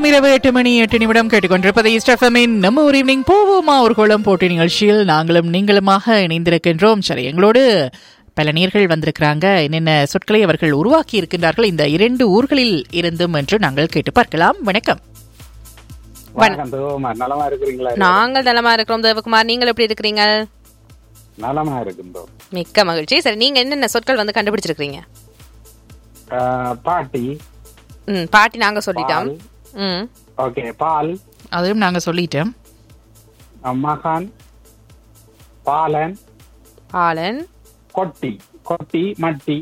நேரம் இரவு எட்டு மணி எட்டு நிமிடம் கேட்டுக்கொண்டிருப்பது இஸ்டஃபமின் நம்ம ஒரு ஈவினிங் போவோமா ஒரு கோலம் போட்டி நிகழ்ச்சியில் நாங்களும் நீங்களுமாக இணைந்திருக்கின்றோம் சரி எங்களோடு பல நேர்கள் வந்திருக்கிறாங்க என்னென்ன சொற்களை அவர்கள் உருவாக்கி இருக்கின்றார்கள் இந்த இரண்டு ஊர்களில் இருந்தும் என்று நாங்கள் கேட்டு பார்க்கலாம் வணக்கம் வணக்கம் தேவகுமார் நலமா இருக்கிறீங்களா நாங்கள் நலமா இருக்கிறோம் தேவகுமார் நீங்கள் எப்படி இருக்கிறீங்க நலமா இருக்கின்றோம் மிக்க மகிழ்ச்சி சரி நீங்க என்னென்ன சொற்கள் வந்து கண்டுபிடிச்சிருக்கீங்க ஆஹ், பாட்டி ம் பாட்டி நாங்க சொல்லிட்டோம் பால் ம் ஓகே பால் அதையும் நாங்கள் சொல்லிட்டோம் அஹ், மகான் பாலன் பாலன் கொட்டி கொட்டி மட்டி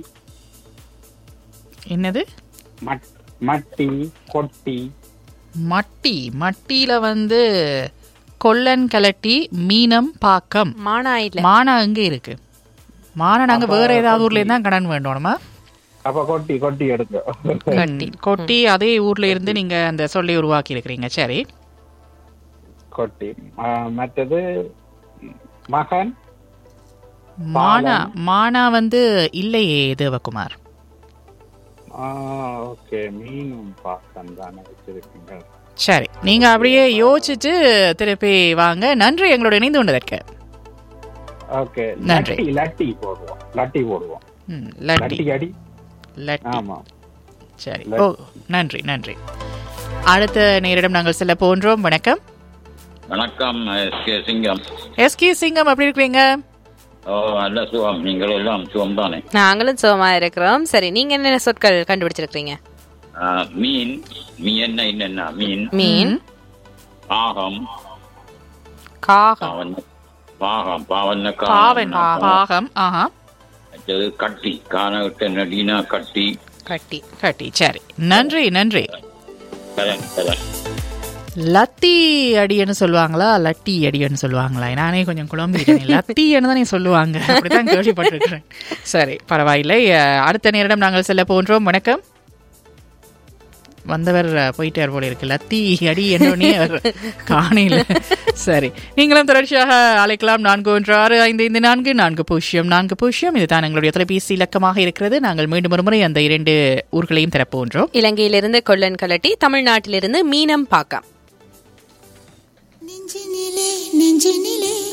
என்னது மட்- மட்டி கொட்டி மட்டி மட்டியில வந்து கொல்லன் கலட்டி மீனம் பாக்கம் மானா இல்ல மானா எங்க இருக்கு மானா நாங்க வேற ஏதாவது ஊர்ல இருந்தா கடன் வேண்டோணுமா அப்ப கொட்டி கொட்டி எடுக்க கட்டி கொட்டி அதே ஊர்ல இருந்து நீங்க அந்த சொல்லி உருவாக்கி இருக்கிறீங்க சரி கொட்டி ஆஹ், மற்றது மகன் மானா மானா வந்து இல்லையே தேவகுமார் ஆஹ், ஓகே மீனும் பாக்கம் தானே வச்சிருக்கீங்க சரி நீங்க அப்படியே யோசிச்சுட்டு திருப்பி வாங்க நன்றி எங்களோட இணைந்து கொண்டதற்கு ஓகே நன்றி. லட்டி லட்டி போடுவோம் லட்டி போடுவோம் ம், லட்டி லட்டி அடி லட்டி ஆமா சரி ஓ நன்றி நன்றி அடுத்த நேரிடம் நாங்கள் செல்ல போன்றோம் வணக்கம் வணக்கம் எஸ் கே சிங்கம் எஸ்கே சிங்கம் எப்படி இருக்கிறீங்க ஓ நல்ல சுகம் நீங்கள் எல்லாம் சுகம் தானே நாங்களும் சுகமா இருக்கிறோம் சரி நீங்க என்னென்ன சொற்கள் கண்டுபிடிச்சிருக்கீங்க ஆ, மீன் மீ என்ன என்னென்ன மீன் மீன் பாகம் காகம் பாவன் பாகம் பாவன பாவன் பாகம் ஆஹா மற்றது கட்டி காணவிட்ட நடினா கட்டி கட்டி கட்டி சரி நன்றி நன்றி கலன் கலன் லத்தி அடின்னு சொல்லுவாங்களா லட்டி அடின்னு சொல்லுவாங்களா நானே கொஞ்சம் குழம்பிட்டேன் லத்தின்னு தானே சொல்லுவாங்க அப்படித்தான் கேள்விப்பட்டிருக்கிறேன் சரி பரவாயில்லை அஹ், அடுத்த நேரிடம் நாங்கள் செல்ல போன்றோம் வணக்கம் வந்தவர் அஹ், போயிட்டார் போல இருக்கு லத்தி அடி என்னோடனே அவர் காணையில் சரி நீங்களும் தொடர்ச்சியாக அழைக்கலாம் நான்கு ஒன்று ஆறு ஐந்து ஐந்து நான்கு நான்கு பூஜ்ஜியம் நான்கு பூஜ்ஜியம் இதுதான் எங்களுடைய தொலைபேசி இலக்கமாக இருக்கிறது நாங்கள் மீண்டும் ஒரு முறை அந்த இரண்டு ஊர்களையும் தரப்போன்றோம் இலங்கையிலிருந்து கொல்லன் கலட்டி தமிழ்நாட்டிலிருந்து மீனம் பாக்கம் நெஞ்சினிலே நெஞ்சினிலே